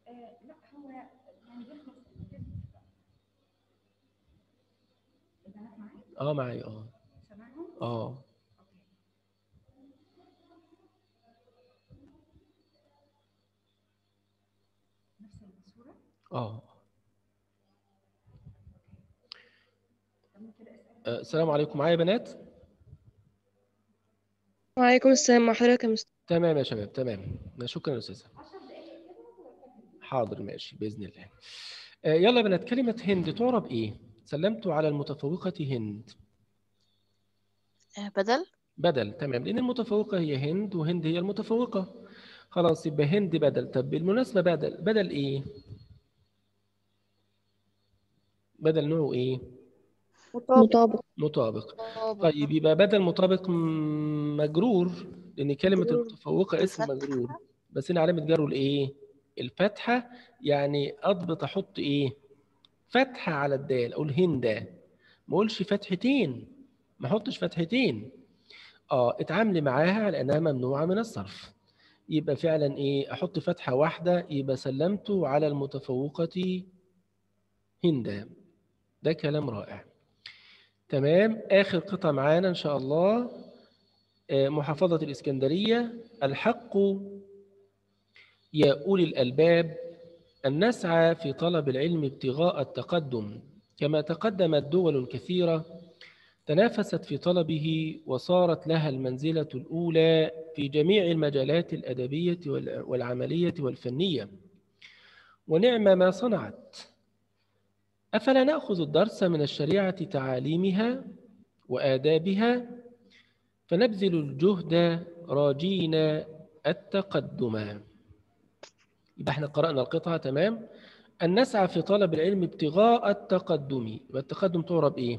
آه لا هو يعني بيخلص كده البنات معايا اه معايا اه سامعهم اه اوكي نفس الصورة اه تمام كده اسأل آه، السلام عليكم معايا بنات وعليكم السلام مع حضرتك يا مستر تمام يا شباب تمام شكرا يا استاذه حاضر ماشي باذن الله آه، يلا يا بنات كلمه هند تعرب ايه سلمت على المتفوقه هند آه، بدل بدل تمام لان المتفوقه هي هند وهند هي المتفوقه خلاص يبقى هند بدل طب بالمناسبه بدل بدل ايه بدل نوعه ايه مطابق مطابق طيب يبقى بدل مطابق م- مجرور لان كلمه مجرور. المتفوقه اسم الفتحة. مجرور بس هنا علامه جره الايه الفتحه يعني اضبط احط ايه فتحه على الدال اقول هندا ما اقولش فتحتين ما احطش فتحتين اه اتعاملي معاها على انها ممنوعه من الصرف يبقى فعلا ايه احط فتحه واحده يبقى سلمت على المتفوقه هندا ده كلام رائع تمام آخر قطعة معانا إن شاء الله آه، محافظة الإسكندرية الحق يا أولي الألباب أن نسعى في طلب العلم ابتغاء التقدم كما تقدمت دول كثيرة تنافست في طلبه وصارت لها المنزلة الأولى في جميع المجالات الأدبية والع- والعملية والفنية ونعم ما صنعت أفلا نأخذ الدرس من الشريعة تعاليمها وآدابها فنبذل الجهد راجين التقدم يبقى احنا قرأنا القطعة تمام أن نسعى في طلب العلم ابتغاء التقدم يبقى التقدم تعرب إيه؟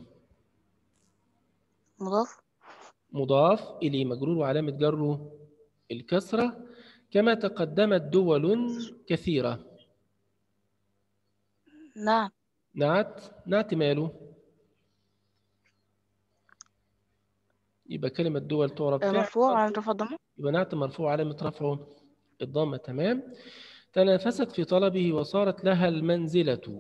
مضاف مضاف إليه مجرور وعلامة جره الكسرة كما تقدمت دول كثيرة نعم نعت نعت ماله يبقى كلمة دول تعرب آه، فعل مرفوع على رفع الضمة يبقى نعت مرفوع علامة رفعه الضمة تمام تنافست في طلبه وصارت لها المنزلة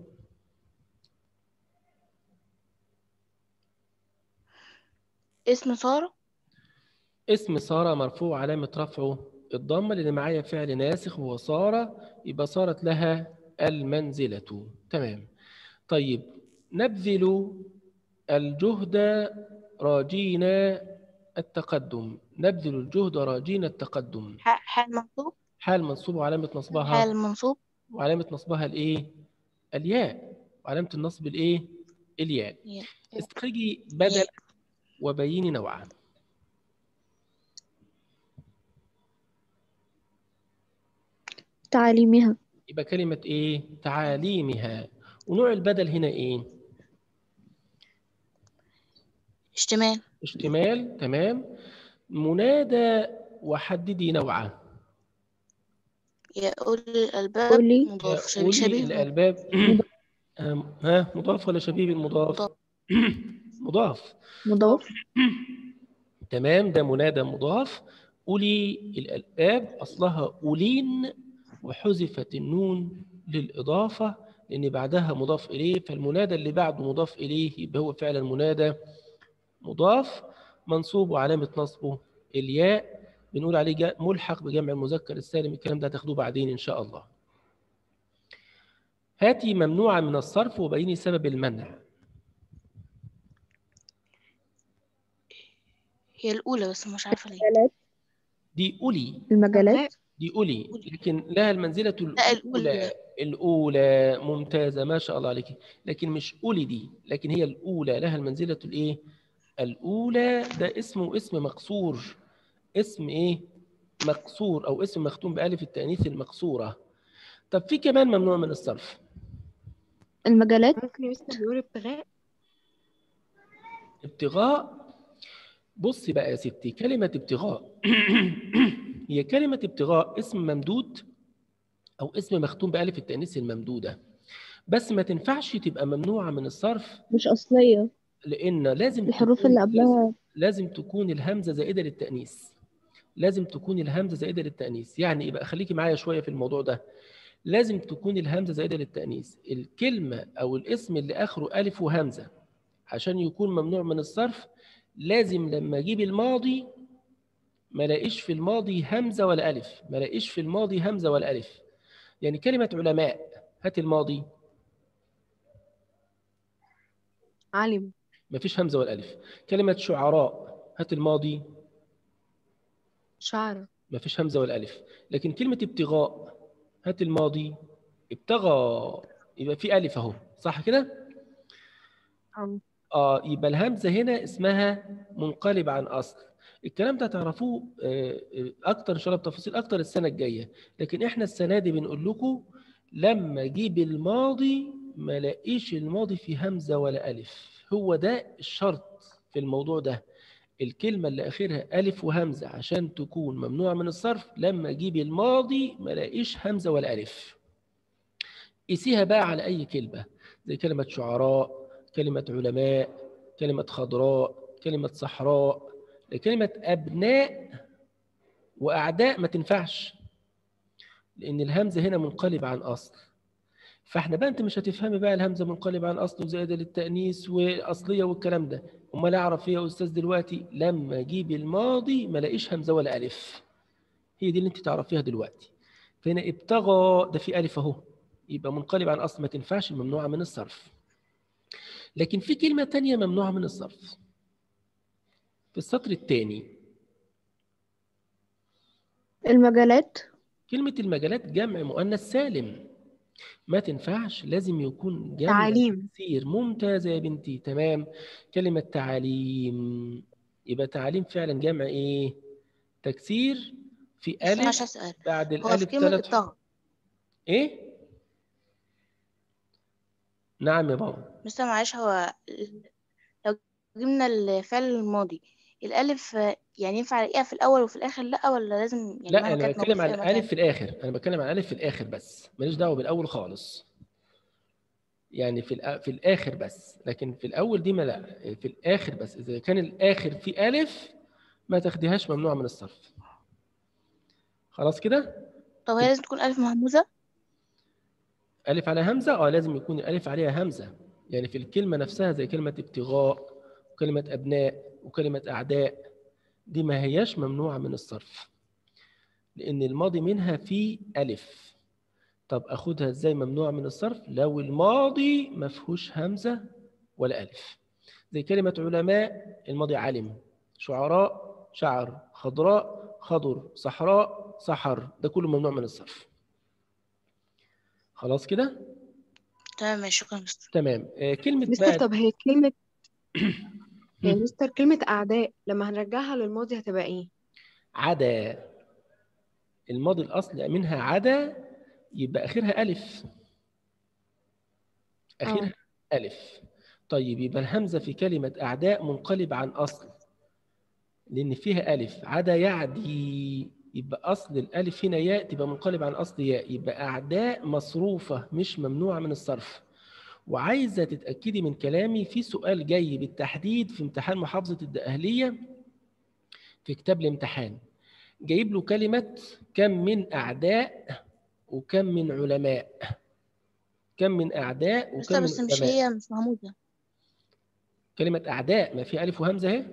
اسم سارة اسم سارة مرفوع علامة رفعه الضمة لأن معايا فعل ناسخ وهو سارة يبقى صارت لها المنزلة تمام طيب نبذل الجهد راجين التقدم نبذل الجهد راجين التقدم ح- حال منصوب حال منصوب وعلامة نصبها حال منصوب وعلامة نصبها الإيه؟ الياء وعلامة النصب الإيه؟ الياء ياء. استخرجي بدل ياء. وبيني نوعها تعاليمها يبقى كلمة إيه؟ تعاليمها ونوع البدل هنا إيه؟ اشتمال اشتمال تمام منادى وحددي نوعه يا أولي الألباب أولي. مضاف شبيه أولي شبيه الألباب أم، ها مضاف ولا شبيه بالمضاف؟ مضاف. مضاف مضاف تمام ده منادى مضاف أولي الألباب أصلها أولين وحذفت النون للإضافة لأن بعدها مضاف إليه فالمنادى اللي بعده مضاف إليه يبقى هو فعلا منادى مضاف منصوب وعلامة نصبه الياء بنقول عليه جا- ملحق بجمع المذكر السالم الكلام ده هتاخدوه بعدين إن شاء الله هاتي ممنوعة من الصرف وبيني سبب المنع هي الأولى بس مش عارفة ليه المجالات دي أولي المجالات دي أولي لكن لها المنزلة لا الأولى الأولى الأولى ممتازة ما شاء الله عليك لكن مش أولي دي لكن هي الأولى لها المنزلة الإيه؟ الأولى ده اسمه اسم مقصور اسم إيه؟ مقصور أو اسم مختوم بألف التأنيث المقصورة طب في كمان ممنوع من الصرف المجالات ممكن يوصل بيقول ابتغاء ابتغاء بصي بقى يا ستي كلمة ابتغاء هي كلمة ابتغاء اسم ممدود أو اسم مختوم بألف التأنيث الممدودة بس ما تنفعش تبقى ممنوعة من الصرف مش أصلية لأن لازم الحروف تكون- اللي قبلها لازم تكون الهمزة زائدة للتأنيث لازم تكون الهمزة زائدة للتأنيث يعني يبقى خليكي معايا شوية في الموضوع ده لازم تكون الهمزة زائدة للتأنيث الكلمة أو الاسم اللي آخره ألف وهمزة عشان يكون ممنوع من الصرف لازم لما أجيب الماضي ما الاقيش في الماضي همزة ولا ألف ما الاقيش في الماضي همزة ولا ألف يعني كلمة علماء هات الماضي علم ما فيش همزة ولا ألف كلمة شعراء هات الماضي شعر ما فيش همزة ولا ألف لكن كلمة ابتغاء هات الماضي ابتغى يبقى في ألف أهو صح كده؟ أم. آه يبقى الهمزة هنا اسمها منقلب عن أصل الكلام ده تعرفوه آه، آه، أكتر إن شاء الله بتفاصيل أكتر السنة الجاية لكن إحنا السنة دي بنقول لكم لما أجيب الماضي ما لاقيش الماضي في همزة ولا ألف هو ده الشرط في الموضوع ده الكلمة اللي آخرها ألف وهمزة عشان تكون ممنوعة من الصرف لما أجيب الماضي ما لاقيش همزة ولا ألف قيسيها بقى على أي كلمة زي كلمة شعراء كلمة علماء كلمة خضراء كلمة صحراء كلمة أبناء وأعداء ما تنفعش لأن الهمزة هنا منقلب عن أصل فاحنا بقى انت مش هتفهمي بقى الهمزه منقلب عن اصل وزائده للتانيث واصليه والكلام ده امال اعرف ايه يا استاذ دلوقتي لما اجيب الماضي ما الاقيش همزه ولا الف هي دي اللي انت تعرفيها دلوقتي فهنا ابتغى ده في الف اهو يبقى منقلب عن اصل ما تنفعش ممنوعه من الصرف لكن في كلمه تانية ممنوعه من الصرف في السطر الثاني المجالات كلمه المجالات جمع مؤنث سالم ما تنفعش لازم يكون جمع تعليم كثير ممتازة يا بنتي تمام كلمة تعليم يبقى تعليم فعلا جمع ايه تكسير في بس أنا مش ألف هسأل بعد هو في الألف كلمة ثلاث ابتغى ايه نعم يا بابا بس معلش هو ال- لو جبنا الفعل الماضي الألف آه، يعني ينفع ألاقيها في الأول وفي الآخر لأ ولا لازم يعني لا مهما انا كانت بتكلم موجودة عن في أي الألف مكان في الآخر انا بتكلم عن الألف في الآخر بس ماليش دعوة بالأول خالص يعني في الأ- في الآخر بس لكن في الأول دي ما لا في الآخر بس إذا كان الآخر في ألف ما تاخديهاش ممنوع من الصرف خلاص كده طب هي لازم تكون ألف مهموزة ألف على همزة اه لازم يكون الألف عليها همزة يعني في الكلمة نفسها زي كلمة ابتغاء وكلمة أبناء وكلمة أعداء دي ما هياش ممنوعة من الصرف لأن الماضي منها فيه ألف طب أخدها إزاي ممنوعة من الصرف لو الماضي ما فيهوش همزة ولا ألف زي كلمة علماء الماضي علم شعراء شعر خضراء خضر صحراء صحر ده كله ممنوع من الصرف خلاص كده تمام ماشي شكرا مستر تمام آه، كلمة مستر بقى طب هي كلمة هي مم. مستر كلمة أعداء لما هنرجعها للماضي هتبقى إيه؟ عدا الماضي الأصل منها عدا يبقى آخرها ألف آخرها ألف طيب يبقى الهمزة في كلمة أعداء منقلب عن أصل لأن فيها ألف عدا يعدي يبقى أصل الألف هنا ياء تبقى منقلب عن أصل ياء يبقى أعداء مصروفة مش ممنوعة من الصرف وعايزة تتأكدي من كلامي في سؤال جاي بالتحديد في امتحان محافظة الدقهلية في كتاب الامتحان جايب له كلمة كم من أعداء وكم من علماء كم من أعداء وكم مستر من بس مش علماء هي مش مهموزة كلمة أعداء ما في ألف وهمزة أهي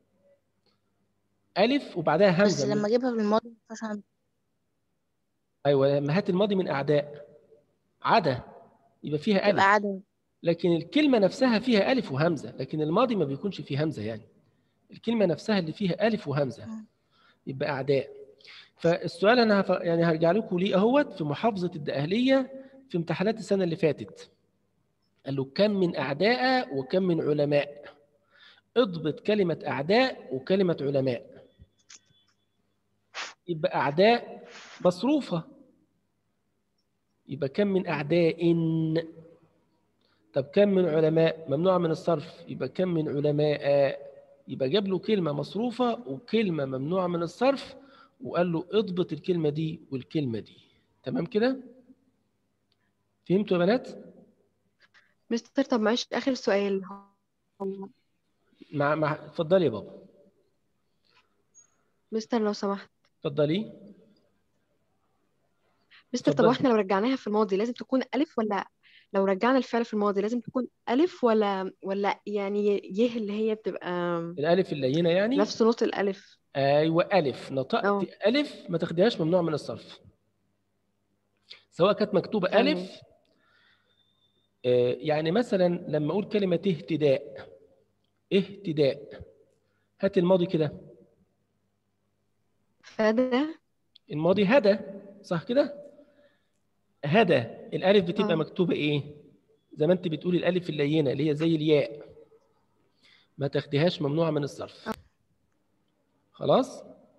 ألف وبعدها بس همزة من... لما أجيبها بالماضي مينفعش أعمل- أيوة لما هات الماضي من أعداء عدا يبقى فيها ألف تبقى عدم لكن الكلمة نفسها فيها ألف وهمزة لكن الماضي ما بيكونش فيه همزة يعني الكلمة نفسها اللي فيها ألف وهمزة مم. يبقى أعداء فالسؤال أنا هف... يعني هرجع لكم ليه أهوت في محافظة الدقهلية في امتحانات السنة اللي فاتت قال له كم من أعداء وكم من علماء اضبط كلمة أعداء وكلمة علماء يبقى أعداء مصروفة يبقى كم من أعداء طب كم من علماء ممنوع من الصرف يبقى كم من علماء يبقى جاب له كلمة مصروفة وكلمة ممنوعة من الصرف وقال له اضبط الكلمة دي والكلمة دي تمام كده فهمتوا يا بنات مستر طب معلش آخر سؤال هو- مع مع اتفضلي يا بابا مستر لو سمحت اتفضلي مستر طب اتفضلي. واحنا لو رجعناها في الماضي لازم تكون ألف ولا لو رجعنا الفعل في الماضي لازم تكون ألف ولا ولا يعني يه اللي هي بتبقى الالف اللينه يعني نفس نص الألف ايوه الف نطقت اه. الف ما تاخديهاش ممنوع من الصرف سواء كانت مكتوبه تمام. الف آه، يعني مثلا لما اقول كلمه اهتداء اهتداء هات الماضي كده فده الماضي هدى صح كده هدى الالف بتبقى اه. مكتوبه ايه زي ما انت بتقولي الالف اللينه اللي هي زي الياء ما تاخديهاش ممنوعه من الصرف خلاص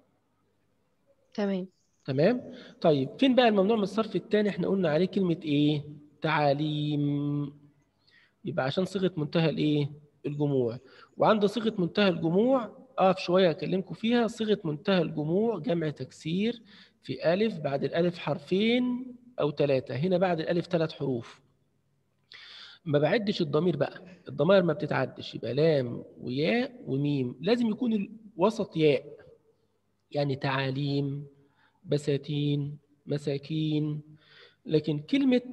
تمام تمام طيب فين بقى الممنوع من الصرف الثاني احنا قلنا عليه كلمة ايه تعاليم يبقى عشان صيغة منتهى الايه الجموع وعند صيغة منتهى الجموع اقف شوية اكلمكم فيها صيغة منتهى الجموع جمع تكسير في ألف بعد الألف حرفين أو ثلاثة هنا بعد الألف ثلاث حروف ما بعدش الضمير بقى الضمائر ما بتتعدش يبقى لام وياء وميم لازم يكون الوسط ياء يعني تعاليم بساتين مساكين لكن كلمة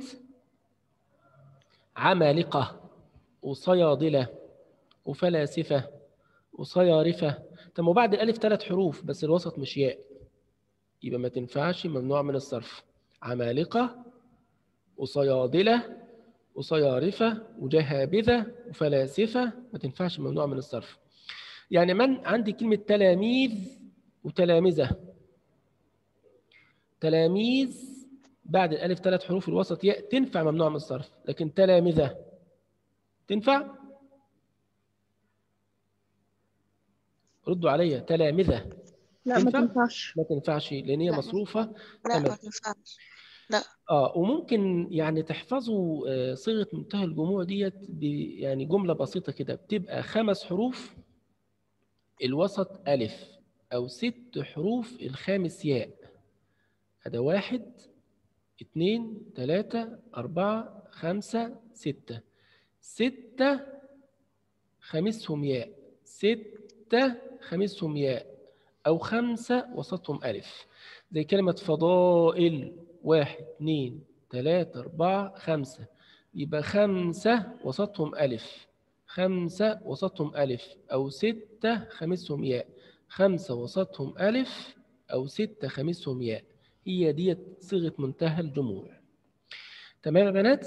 عمالقة وصيادلة وفلاسفة وصيارفة طب وبعد الألف ثلاث حروف بس الوسط مش ياء يبقى ما تنفعش ممنوع من الصرف عمالقة وصيادلة وصيارفة وجهابذة وفلاسفة ما تنفعش ممنوع من الصرف يعني من عندي كلمة تلاميذ وتلامذة تلاميذ بعد الألف ثلاث حروف الوسط ياء تنفع ممنوع من الصرف لكن تلامذة تنفع ردوا عليا تلامذة لا ما تنفع؟ تنفعش ما تنفعش لأن هي لا، ما مصروفة لا تمام. ما تنفعش اه وممكن يعني تحفظوا آه، صيغه منتهى الجموع ديت ب- يعني جمله بسيطه كده بتبقى خمس حروف الوسط الف او ست حروف الخامس ياء هذا واحد اتنين تلاتة أربعة خمسة ستة ستة خامسهم ياء ستة خامسهم ياء أو خمسة وسطهم ألف زي كلمة فضائل واحد اتنين تلاتة أربعة خمسة يبقى خمسة وسطهم ألف خمسة وسطهم ألف أو ستة خامسهم ياء خمسة وسطهم ألف أو ستة خامسهم ياء هي ديت صيغة منتهى الجموع تمام يا بنات؟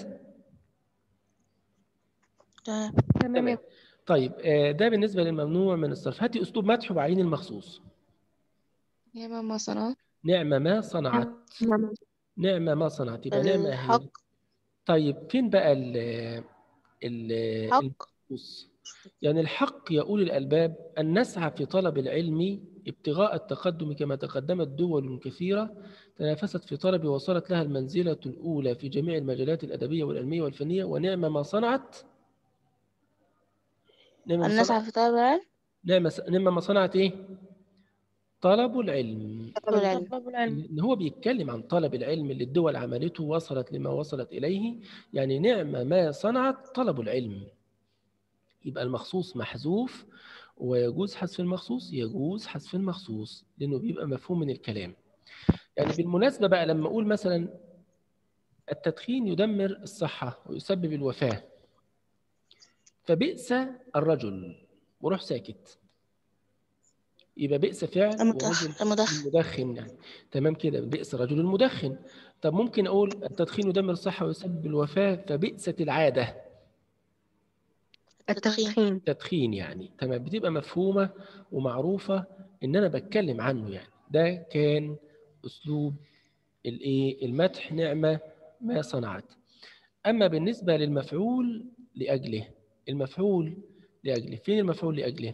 تمام تمام يا طيب آه، ده بالنسبة للممنوع من الصرف هاتي أسلوب مدح وعين المخصوص يا ماما صنعت نعم ما صنعت ماما. نعمة ما صنعت يبقى نعمة هي الحق طيب فين بقى ال ال حق المخصوص يعني الحق يا أولي الألباب أن نسعى في طلب العلم ابتغاء التقدم كما تقدمت دول كثيرة تنافست في طلب وصلت لها المنزلة الأولى في جميع المجالات الأدبية والعلمية والفنية ونعم ما صنعت نعم ما الناس صنعت في طلب العلم نعم نعم ما صنعت إيه؟ طلب العلم طلب العلم طلب العلم إن هو بيتكلم عن طلب العلم اللي الدول عملته وصلت لما وصلت إليه يعني نعم ما صنعت طلب العلم يبقى المخصوص محذوف ويجوز حذف المخصوص يجوز حذف المخصوص لأنه بيبقى مفهوم من الكلام يعني بالمناسبة بقى لما أقول مثلا التدخين يدمر الصحة ويسبب الوفاة فبئس الرجل وروح ساكت يبقى بئس فعل المدخن ورجل المدخن المدخن يعني تمام كده بئس رجل المدخن طب ممكن اقول التدخين يدمر الصحه ويسبب الوفاه فبئست العاده التدخين التدخين تدخين يعني تمام بتبقى مفهومه ومعروفه ان انا بتكلم عنه يعني ده كان اسلوب الايه المدح نعمه ما صنعت اما بالنسبه للمفعول لاجله المفعول لاجله فين المفعول لاجله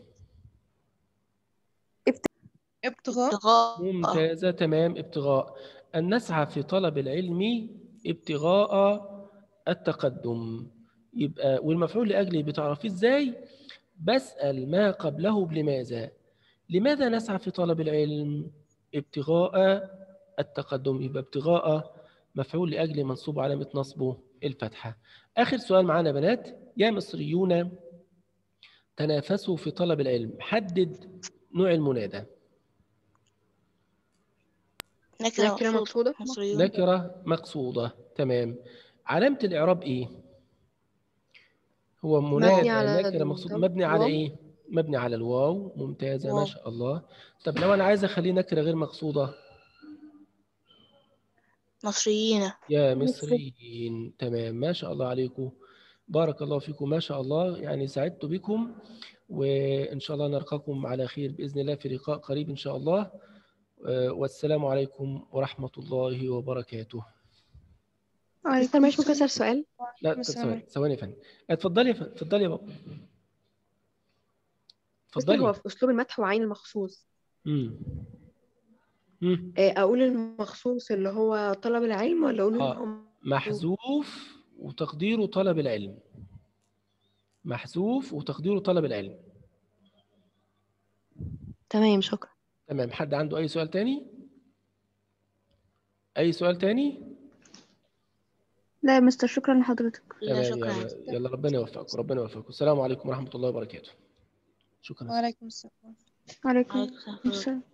ابتغاء ابتغاء ممتازة تمام ابتغاء أن نسعى في طلب العلم ابتغاء التقدم يبقى والمفعول لأجله بتعرفيه إزاي بسأل ما قبله بلماذا لماذا نسعى في طلب العلم ابتغاء التقدم يبقى ابتغاء مفعول لأجل منصوب علامة نصبه الفتحة آخر سؤال معانا يا بنات يا مصريون تنافسوا في طلب العلم حدد نوع المنادى نكرة نكرة مقصودة مقصودة مصريون نكرة مقصودة تمام علامة الإعراب إيه؟ هو منادى على نكرة مقصود الواو. مبني على إيه؟ مبني على الواو ممتازة ما واو. شاء الله طب لو أنا عايز أخليه نكرة غير مقصودة مصريين يا مصريين تمام ما شاء الله عليكم بارك الله فيكم ما شاء الله يعني سعدت بكم وإن شاء الله نلقاكم على خير بإذن الله في لقاء قريب إن شاء الله آه، والسلام عليكم ورحمة الله وبركاته مستر ماشي ممكن أسأل سؤال لا طب ثواني ثواني يا فندم اتفضلي يا فندم اتفضلي يا بابا مستر هو اتفضلي في أسلوب المدح وعين المخصوص امم امم آه، أقول المخصوص اللي هو طلب العلم ولا أقول آه. إن هو محذوف وتقديره طلب العلم محذوف وتقديره طلب العلم تمام شكرا تمام حد عنده أي سؤال تاني؟ أي سؤال تاني؟ لا يا مستر شكرا لحضرتك لا تمام شكرا يلا يلا ربنا يوفقكم ربنا يوفقكم السلام عليكم ورحمة الله وبركاته شكرا وعليكم السلام وعليكم عليكم السلام السلام